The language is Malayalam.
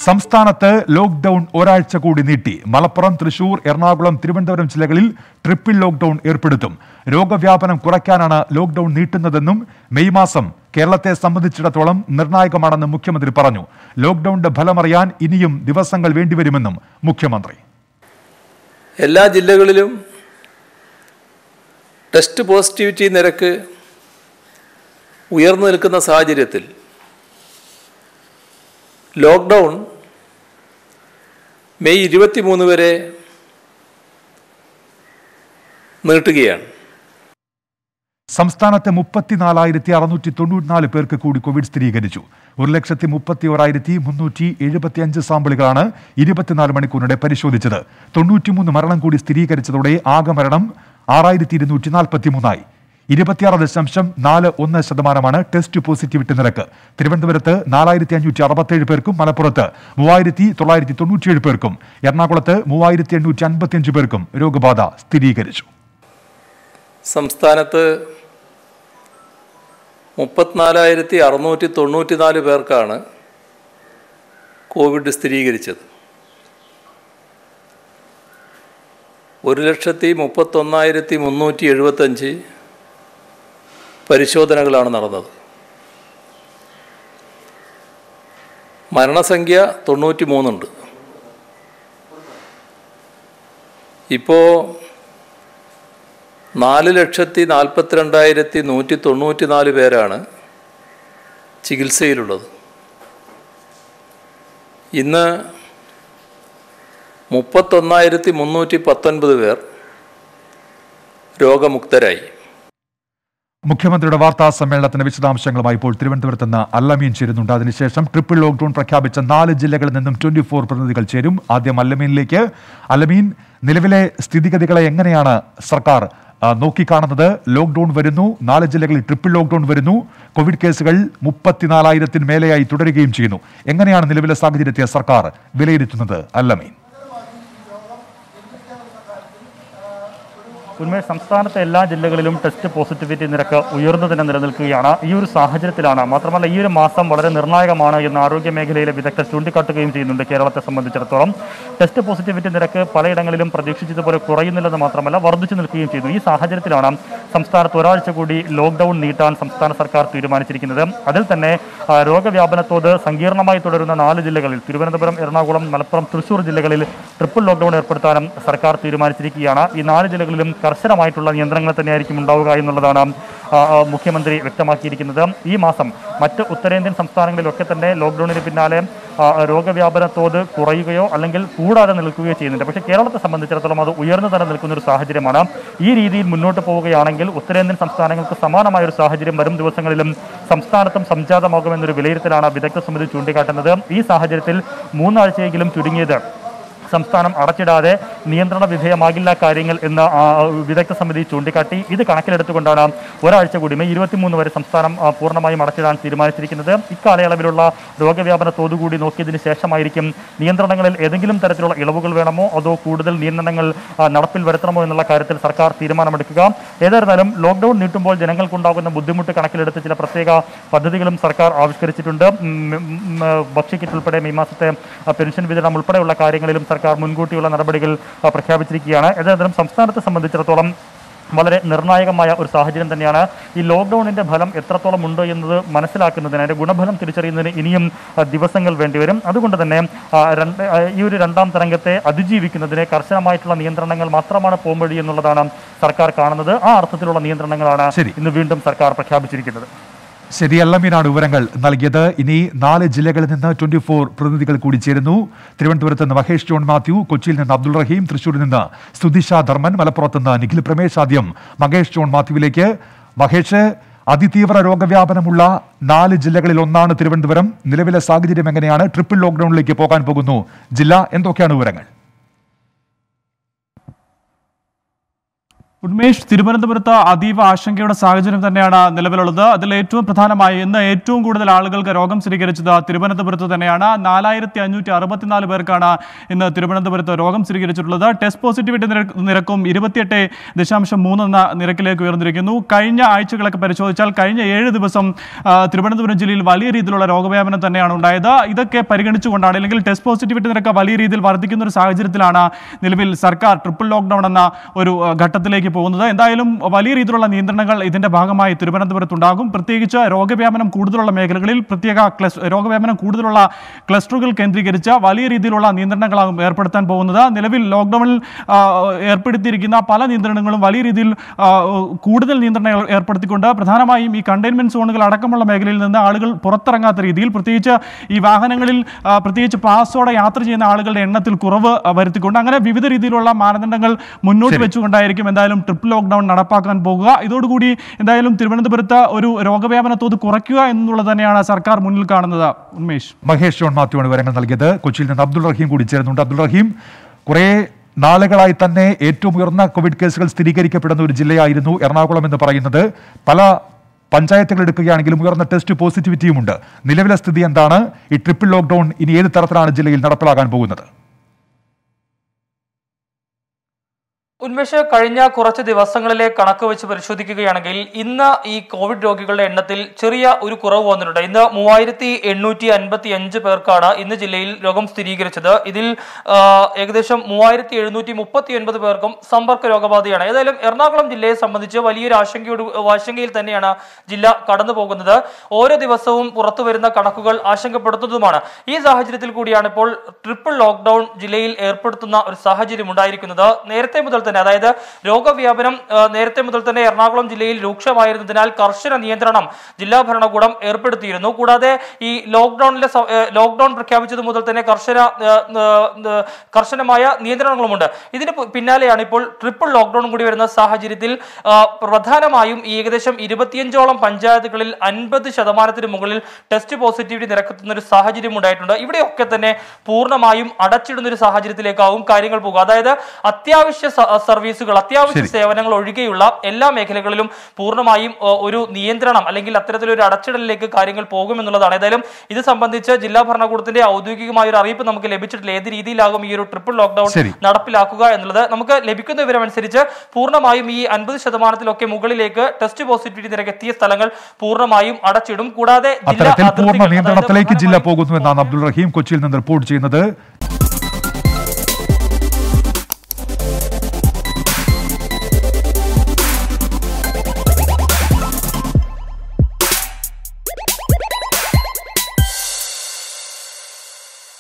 സംസ്ഥാനത്ത് ലോക്ഡൌൺ ഒരാഴ്ച കൂടി നീട്ടി മലപ്പുറം തൃശൂർ എറണാകുളം തിരുവനന്തപുരം ജില്ലകളിൽ ട്രിപ്പിൾ ലോക്ഡൌൺ ഏർപ്പെടുത്തും രോഗവ്യാപനം കുറയ്ക്കാനാണ് ലോക്ഡൌൺ നീട്ടുന്നതെന്നും മെയ് മാസം കേരളത്തെ സംബന്ധിച്ചിടത്തോളം നിർണായകമാണെന്ന് മുഖ്യമന്ത്രി പറഞ്ഞു ലോക്ഡൌണിന്റെ ഫലമറിയാൻ ഇനിയും ദിവസങ്ങൾ വേണ്ടിവരുമെന്നും മുഖ്യമന്ത്രി എല്ലാ ജില്ലകളിലും ടെസ്റ്റ് പോസിറ്റിവിറ്റി നിരക്ക് ഉയർന്നു നിൽക്കുന്ന സാഹചര്യത്തിൽ ലോക്ക്ഡൗൺ മെയ് ഇരുപത്തി മൂന്ന് വരെ നീട്ടുകയാണ് സംസ്ഥാനത്ത് മുപ്പത്തിനാലായിരത്തി അറുന്നൂറ്റി തൊണ്ണൂറ്റിനാല് പേർക്ക് കൂടി കോവിഡ് സ്ഥിരീകരിച്ചു ഒരു ലക്ഷത്തി മുപ്പത്തി ഓരായിരത്തി മുന്നൂറ്റി എഴുപത്തി അഞ്ച് സാമ്പിളുകളാണ് ഇരുപത്തിനാല് മണിക്കൂറിനിടെ പരിശോധിച്ചത് തൊണ്ണൂറ്റിമൂന്ന് മരണം കൂടി സ്ഥിരീകരിച്ചതോടെ ആകെ മരണം ആറായിരത്തി ഇരുന്നൂറ്റി നാൽപ്പത്തി മൂന്നായി ഇരുപത്തിയാറ് ദശാംശം നാല് ഒന്ന് ശതമാനമാണ് ടെസ്റ്റ് പോസിറ്റിവിറ്റി നിരക്ക് തിരുവനന്തപുരത്ത് നാലായിരത്തി അഞ്ഞൂറ്റി അറുപത്തേഴ് പേർക്കും മലപ്പുറത്ത് മൂവായിരത്തി തൊള്ളായിരത്തി തൊണ്ണൂറ്റിയേഴ് പേർക്കും എറണാകുളത്ത് മൂവായിരത്തി എണ്ണൂറ്റി അൻപത്തിയഞ്ച് പേർക്കും രോഗബാധ സ്ഥിരീകരിച്ചു സംസ്ഥാനത്ത് മുപ്പത്തിനാലായിരത്തി അറുന്നൂറ്റി തൊണ്ണൂറ്റി നാല് പേർക്കാണ് കോവിഡ് സ്ഥിരീകരിച്ചത് ഒരു ലക്ഷത്തി മുപ്പത്തൊന്നായിരത്തി മുന്നൂറ്റി എഴുപത്തഞ്ച് പരിശോധനകളാണ് നടന്നത് മരണസംഖ്യ തൊണ്ണൂറ്റി മൂന്നുണ്ട് ഇപ്പോൾ നാല് ലക്ഷത്തി നാൽപ്പത്തിരണ്ടായിരത്തി നൂറ്റി തൊണ്ണൂറ്റി നാല് പേരാണ് ചികിത്സയിലുള്ളത് ഇന്ന് മുപ്പത്തൊന്നായിരത്തി മുന്നൂറ്റി പത്തൊൻപത് പേർ രോഗമുക്തരായി മുഖ്യമന്ത്രിയുടെ വാർത്താ സമ്മേളനത്തിന്റെ വിശദാംശങ്ങളുമായി ഇപ്പോൾ തിരുവനന്തപുരത്ത് നിന്ന് അല്ലമീൻ ചേരുന്നുണ്ട് അതിനുശേഷം ട്രിപ്പിൾ ലോക്ഡൌൺ പ്രഖ്യാപിച്ച നാല് ജില്ലകളിൽ നിന്നും ട്വന്റി ഫോർ പ്രതിനിധികൾ ചേരും ആദ്യം അല്ലമീനിലേക്ക് അല്ലമീൻ നിലവിലെ സ്ഥിതിഗതികളെ എങ്ങനെയാണ് സർക്കാർ ആ, നോക്കിക്കാണുന്നത് ലോക്ഡൌൺ വരുന്നു നാല് ജില്ലകളിൽ ട്രിപ്പിൾ ലോക്ഡൌൺ വരുന്നു കോവിഡ് കേസുകൾ മുപ്പത്തിനാലായിരത്തിന് മേലെയായി തുടരുകയും ചെയ്യുന്നു എങ്ങനെയാണ് നിലവിലെ സാഹചര്യത്തെ സർക്കാർ വിലയിരുത്തുന്നത് അല്ലമീൻ ഉന്മേഷ് സംസ്ഥാനത്തെ എല്ലാ ജില്ലകളിലും ടെസ്റ്റ് പോസിറ്റിവിറ്റി നിരക്ക് ഉയർന്നു തന്നെ നിലനിൽക്കുകയാണ് ഈ ഒരു സാഹചര്യത്തിലാണ് മാത്രമല്ല ഈ ഒരു മാസം വളരെ നിർണായകമാണ് എന്ന് ആരോഗ്യ മേഖലയിലെ വിദഗ്ധർ ചൂണ്ടിക്കാട്ടുകയും ചെയ്യുന്നുണ്ട് കേരളത്തെ സംബന്ധിച്ചിടത്തോളം ടെസ്റ്റ് പോസിറ്റിവിറ്റി നിരക്ക് പലയിടങ്ങളിലും പ്രതീക്ഷിച്ചതുപോലെ കുറയുന്നില്ലെന്ന് മാത്രമല്ല വർദ്ധിച്ചു നിൽക്കുകയും ചെയ്യുന്നു ഈ സാഹചര്യത്തിലാണ് സംസ്ഥാനത്ത് ഒരാഴ്ച കൂടി ലോക്ക്ഡൌൺ നീട്ടാൻ സംസ്ഥാന സർക്കാർ തീരുമാനിച്ചിരിക്കുന്നത് അതിൽ തന്നെ ആ, രോഗവ്യാപനത്തോത് സങ്കീർണമായി തുടരുന്ന നാല് ജില്ലകളിൽ തിരുവനന്തപുരം എറണാകുളം മലപ്പുറം തൃശൂർ ജില്ലകളിൽ ട്രിപ്പിൾ ലോക്ക്ഡൌൺ ഏർപ്പെടുത്താനും സർക്കാർ തീരുമാനിച്ചിരിക്കുകയാണ് ഈ നാല് ജില്ലകളിലും കർശനമായിട്ടുള്ള നിയന്ത്രണങ്ങൾ തന്നെയായിരിക്കും ഉണ്ടാവുക എന്നുള്ളതാണ് ആ, ആ, മുഖ്യമന്ത്രി വ്യക്തമാക്കിയിരിക്കുന്നത് ഈ മാസം മറ്റ് ഉത്തരേന്ത്യൻ സംസ്ഥാനങ്ങളിലൊക്കെ തന്നെ ലോക്ക്ഡൌണിന് പിന്നാലെ ആ, രോഗവ്യാപന തോത് കുറയുകയോ അല്ലെങ്കിൽ കൂടാതെ നിൽക്കുകയോ ചെയ്യുന്നുണ്ട് പക്ഷേ കേരളത്തെ സംബന്ധിച്ചിടത്തോളം അത് ഉയർന്നു തന്നെ നിൽക്കുന്ന ഒരു സാഹചര്യമാണ് ഈ രീതിയിൽ മുന്നോട്ട് പോവുകയാണെങ്കിൽ ഉത്തരേന്ത്യൻ സംസ്ഥാനങ്ങൾക്ക് സമാനമായ ഒരു സാഹചര്യം വരും ദിവസങ്ങളിലും സംസ്ഥാനത്തും സംജാതമാകുമെന്നൊരു വിലയിരുത്തലാണ് വിദഗ്ധ സമിതി ചൂണ്ടിക്കാട്ടുന്നത് ഈ സാഹചര്യത്തിൽ മൂന്നാഴ്ചയെങ്കിലും ചുരുങ്ങിയത് സംസ്ഥാനം അടച്ചിടാതെ നിയന്ത്രണ വിധേയമാകില്ല കാര്യങ്ങൾ എന്ന് ആ, വിദഗ്ധ സമിതി ചൂണ്ടിക്കാട്ടി ഇത് കണക്കിലെടുത്തുകൊണ്ടാണ് ഒരാഴ്ച കൂടി മെയ് ഇരുപത്തിമൂന്ന് വരെ സംസ്ഥാനം ആ, പൂർണ്ണമായും അടച്ചിടാൻ തീരുമാനിച്ചിരിക്കുന്നത് ഇക്കാലയളവിലുള്ള രോഗവ്യാപന തോതുകൂടി നോക്കിയതിന് ശേഷമായിരിക്കും നിയന്ത്രണങ്ങളിൽ ഏതെങ്കിലും തരത്തിലുള്ള ഇളവുകൾ വേണമോ അതോ കൂടുതൽ നിയന്ത്രണങ്ങൾ ആ, നടപ്പിൽ വരുത്തണമോ എന്നുള്ള കാര്യത്തിൽ സർക്കാർ തീരുമാനമെടുക്കുക ഏതായിരുന്നാലും ലോക്ക്ഡൌൺ നീട്ടുമ്പോൾ ജനങ്ങൾക്കുണ്ടാകുന്ന ബുദ്ധിമുട്ട് കണക്കിലെടുത്ത് ചില പ്രത്യേക പദ്ധതികളും സർക്കാർ ആവിഷ്കരിച്ചിട്ടുണ്ട് ഉം, ഉം, ഭക്ഷ്യക്കിറ്റ് ഉൾപ്പെടെ മെയ് മാസത്തെ ആ, പെൻഷൻ വിതരണം ഉൾപ്പെടെയുള്ള കാര്യങ്ങളിലും സർക്കാർ മുൻകൂട്ടിയുള്ള നടപടികൾ ആ, പ്രഖ്യാപിച്ചിരിക്കുകയാണ് ഏതായാലും സംസ്ഥാനത്തെ സംബന്ധിച്ചിടത്തോളം വളരെ നിർണായകമായ ഒരു സാഹചര്യം തന്നെയാണ് ഈ ലോക്ക്ഡൌണിന്റെ ഫലം എത്രത്തോളം ഉണ്ട് എന്നത് മനസ്സിലാക്കുന്നതിന് അതിന്റെ ഗുണഫലം തിരിച്ചറിയുന്നതിന് ഇനിയും ആ, ദിവസങ്ങൾ വേണ്ടിവരും അതുകൊണ്ട് തന്നെ ആ, രണ്ട് ആ, ഈ ഒരു രണ്ടാം തരംഗത്തെ അതിജീവിക്കുന്നതിന് കർശനമായിട്ടുള്ള നിയന്ത്രണങ്ങൾ മാത്രമാണ് പോംവഴി എന്നുള്ളതാണ് സർക്കാർ കാണുന്നത് ആ അർത്ഥത്തിലുള്ള നിയന്ത്രണങ്ങളാണ് ശരി. ഇന്ന് വീണ്ടും സർക്കാർ പ്രഖ്യാപിച്ചിരിക്കുന്നത് ശരി അല്ലമീനാണ് വിവരങ്ങൾ നൽകിയത് ഇനി നാല് ജില്ലകളിൽ നിന്ന് ട്വന്റി ഫോർ പ്രതിനിധികൾ കൂടി ചേരുന്നു തിരുവനന്തപുരത്ത് നിന്ന് മഹേഷ് ജോൺ മാത്യു കൊച്ചിയിൽ നിന്ന് അബ്ദുൾ റഹീം തൃശൂരിൽ നിന്ന് സുധിഷ ധർമ്മൻ മലപ്പുറത്ത് നിന്ന് നിഖിൽ പ്രമേശ് ആദ്യം മഹേഷ് ജോൺ മാത്യുവിലേക്ക് മഹേഷ് അതിതീവ്ര രോഗവ്യാപനമുള്ള നാല് ജില്ലകളിൽ ഒന്നാണ് തിരുവനന്തപുരം നിലവിലെ സാഹചര്യം എങ്ങനെയാണ് ട്രിപ്പിൾ ലോക്ക്ഡൌണിലേക്ക് പോകാൻ പോകുന്നു ജില്ല എന്തൊക്കെയാണ് വിവരങ്ങൾ ഉന്മേഷ് തിരുവനന്തപുരത്ത് അതീവ ആശങ്കയുടെ സാഹചര്യം തന്നെയാണ് നിലവിലുള്ളത് അതിൽ ഏറ്റവും പ്രധാനമായി ഇന്ന് ഏറ്റവും കൂടുതൽ ആളുകൾക്ക് രോഗം സ്ഥിരീകരിച്ചത് തിരുവനന്തപുരത്ത് തന്നെയാണ് നാലായിരത്തി അഞ്ഞൂറ്റി അറുപത്തിനാല് പേർക്കാണ് ഇന്ന് തിരുവനന്തപുരത്ത് രോഗം സ്ഥിരീകരിച്ചിട്ടുള്ളത് ടെസ്റ്റ് പോസിറ്റിവിറ്റി നിരക്ക് നിരക്കും ഇരുപത്തിയെട്ട് ദശാംശം മൂന്ന് എന്ന നിരക്കിലേക്ക് ഉയർന്നിരിക്കുന്നു കഴിഞ്ഞ ആഴ്ചകളൊക്കെ പരിശോധിച്ചാൽ കഴിഞ്ഞ ഏഴ് ദിവസം ആ, തിരുവനന്തപുരം ജില്ലയിൽ വലിയ രീതിയിലുള്ള രോഗവ്യാപനം തന്നെയാണ് ഉണ്ടായത് ഇതൊക്കെ പരിഗണിച്ചുകൊണ്ടാണ് അല്ലെങ്കിൽ ടെസ്റ്റ് പോസിറ്റിവിറ്റി നിരക്ക് വലിയ രീതിയിൽ വർദ്ധിക്കുന്ന ഒരു സാഹചര്യത്തിലാണ് നിലവിൽ സർക്കാർ ട്രിപ്പിൾ ലോക്ക്ഡൌൺ എന്ന ഒരു ആ, ഘട്ടത്തിലേക്ക് പോകുന്നത് എന്തായാലും വലിയ രീതിയിലുള്ള നിയന്ത്രണങ്ങൾ ഇതിന്റെ ഭാഗമായി തിരുവനന്തപുരത്തുണ്ടാകും പ്രത്യേകിച്ച് രോഗവ്യാപനം കൂടുതലുള്ള മേഖലകളിൽ പ്രത്യേക ക്ലസ് രോഗവ്യാപനം കൂടുതലുള്ള ക്ലസ്റ്ററുകൾ കേന്ദ്രീകരിച്ച് വലിയ രീതിയിലുള്ള നിയന്ത്രണങ്ങളാകും ഏർപ്പെടുത്താൻ പോകുന്നത് നിലവിൽ ലോക്ക്ഡൌണിൽ ആ, ഏർപ്പെടുത്തിയിരിക്കുന്ന പല നിയന്ത്രണങ്ങളും വലിയ രീതിയിൽ ആ, കൂടുതൽ നിയന്ത്രണങ്ങൾ ഏർപ്പെടുത്തിക്കൊണ്ട് പ്രധാനമായും ഈ കണ്ടെയ്ൻമെന്റ് സോണുകൾ അടക്കമുള്ള മേഖലയിൽ നിന്ന് ആളുകൾ പുറത്തിറങ്ങാത്ത രീതിയിൽ പ്രത്യേകിച്ച് ഈ വാഹനങ്ങളിൽ ആ, പ്രത്യേകിച്ച് പാസോടെ യാത്ര ചെയ്യുന്ന ആളുകളുടെ എണ്ണത്തിൽ കുറവ് ആ, വരുത്തിക്കൊണ്ട് അങ്ങനെ വിവിധ രീതിയിലുള്ള മാനദണ്ഡങ്ങൾ മുന്നോട്ട് ശരി. വെച്ചുകൊണ്ടായിരിക്കും എന്തായാലും ട്രിപ്പിൾ ലോക്ക്ഡൌൺ നടപ്പാക്കാൻ പോകുക ഇതോടുകൂടി എന്തായാലും തിരുവനന്തപുരത്ത് ഒരു രോഗവ്യാപന തോത് കുറയ്ക്കുക എന്നുള്ളത് തന്നെയാണ് സർക്കാർ മുന്നിൽ കാണുന്നത് ഉന്മേഷ് മഹേഷ് ജോൺ മാത്യുവാണ് വിവരങ്ങൾ നൽകിയത് കൊച്ചിയിൽ നിന്ന് അബ്ദുൾ റഹീം കൂടി ചേരുന്നുണ്ട് അബ്ദുൾ റഹീം കുറേ നാളുകളായി തന്നെ ഏറ്റവും ഉയർന്ന കോവിഡ് കേസുകൾ സ്ഥിരീകരിക്കപ്പെടുന്ന ഒരു ജില്ലയായിരുന്നു എറണാകുളം എന്ന് പറയുന്നത് പല പഞ്ചായത്തുകൾ എടുക്കുകയാണെങ്കിലും ഉയർന്ന ടെസ്റ്റ് പോസിറ്റിവിറ്റിയുമുണ്ട് നിലവിലെ സ്ഥിതി എന്താണ് ഈ ട്രിപ്പിൾ ലോക്ക്ഡൌൺ ഇനി ഏത് തരത്തിലാണ് ജില്ലയിൽ നടപ്പിലാകാൻ പോകുന്നത് ഉന്മേഷ് കഴിഞ്ഞ കുറച്ച് ദിവസങ്ങളിലെ കണക്ക് വെച്ച് പരിശോധിക്കുകയാണെങ്കിൽ ഇന്ന് ഈ കോവിഡ് രോഗികളുടെ എണ്ണത്തിൽ ചെറിയ ഒരു കുറവ് വന്നിട്ടുണ്ട് ഇന്ന് മൂവായിരത്തി എണ്ണൂറ്റി അൻപത്തി അഞ്ച് പേർക്കാണ് ഇന്ന് ജില്ലയിൽ രോഗം സ്ഥിരീകരിച്ചത് ഇതിൽ ആ, ഏകദേശം മൂവായിരത്തി എഴുന്നൂറ്റി മുപ്പത്തി ഒൻപത് പേർക്കും സമ്പർക്ക രോഗബാധയാണ് ഏതായാലും എറണാകുളം ജില്ലയെ സംബന്ധിച്ച് വലിയൊരു ആശങ്കയോട് ആശങ്കയിൽ തന്നെയാണ് ജില്ല കടന്നു പോകുന്നത് ഓരോ ദിവസവും പുറത്തു വരുന്ന കണക്കുകൾ ആശങ്കപ്പെടുത്തുന്നതുമാണ് ഈ സാഹചര്യത്തിൽ കൂടിയാണ് ഇപ്പോൾ ട്രിപ്പിൾ ലോക്ക്ഡൌൺ ജില്ലയിൽ ഏർപ്പെടുത്തുന്ന ഒരു സാഹചര്യം ഉണ്ടായിരിക്കുന്നത് നേരത്തെ മുതൽ തന്നെ അതായത് രോഗവ്യാപനം ആ, നേരത്തെ മുതൽ തന്നെ എറണാകുളം ജില്ലയിൽ രൂക്ഷമായിരുന്നതിനാൽ കർശന നിയന്ത്രണം ജില്ലാ ഭരണകൂടം ഏർപ്പെടുത്തിയിരുന്നു കൂടാതെ ഈ ലോക്ക്ഡൌണിലെ സ- ഏ, ലോക്ക്ഡൌൺ പ്രഖ്യാപിച്ചത് മുതൽ തന്നെ കർശന ഏ, ഏ, ഏ, കർശനമായ നിയന്ത്രണങ്ങളുമുണ്ട് ഇതിന് പു- പിന്നാലെയാണ് ഇപ്പോൾ ട്രിപ്പിൾ ലോക്ക്ഡൌൺ കൂടി വരുന്ന സാഹചര്യത്തിൽ ആ, പ്രധാനമായും ഈ ഏകദേശം ഇരുപത്തിയഞ്ചോളം പഞ്ചായത്തുകളിൽ അൻപത് ശതമാനത്തിന് മുകളിൽ ടെസ്റ്റ് പോസിറ്റിവിറ്റി നിരക്കുന്ന ഒരു സാഹചര്യം ഉണ്ടായിട്ടുണ്ട് ഇവിടെയൊക്കെ തന്നെ പൂർണ്ണമായും അടച്ചിടുന്ന ഒരു സാഹചര്യത്തിലേക്കാവും കാര്യങ്ങൾ പോകുക അതായത് അത്യാവശ്യ സ- സർവീസുകൾ അത്യാവശ്യ ശരി. സേവനങ്ങൾ ഒഴികെയുള്ള എല്ലാ മേഖലകളിലും പൂർണ്ണമായും ഏ, ഒരു നിയന്ത്രണം അല്ലെങ്കിൽ അത്തരത്തിലൊരു അടച്ചിടലിലേക്ക് കാര്യങ്ങൾ പോകുമെന്നുള്ളതാണ് ഏതായാലും ഇത് സംബന്ധിച്ച് ജില്ലാ ഭരണകൂടത്തിന്റെ ഔദ്യോഗികമായ ഒരു അറിയിപ്പ് നമുക്ക് ലഭിച്ചിട്ടില്ല ഏത് രീതിയിലാകും ഈ ഒരു ട്രിപ്പിൾ ലോക്ക്ഡൌൺ ശരി. നടപ്പിലാക്കുക എന്നുള്ളത് നമുക്ക് ലഭിക്കുന്ന വിവരമനുസരിച്ച് പൂർണ്ണമായും ഈ അൻപത് ശതമാനത്തിലൊക്കെ മുകളിലേക്ക് ടെസ്റ്റ് പോസിറ്റിവിറ്റി നിരക്ക് എത്തിയ സ്ഥലങ്ങൾ പൂർണ്ണമായും അടച്ചിടും കൂടാതെ ജില്ലാ അത്തരത്തിൽ പൂർണ്ണ അതിർത്തികൾ, അതായത് നിയന്ത്രണത്തിലേക്ക് ജില്ല പ്രധാനമായും പോകുന്നു എന്നാണ് അബ്ദുൾ റഹീം കൊച്ചിയിൽ നിന്ന് റിപ്പോർട്ട് ചെയ്യുന്നത്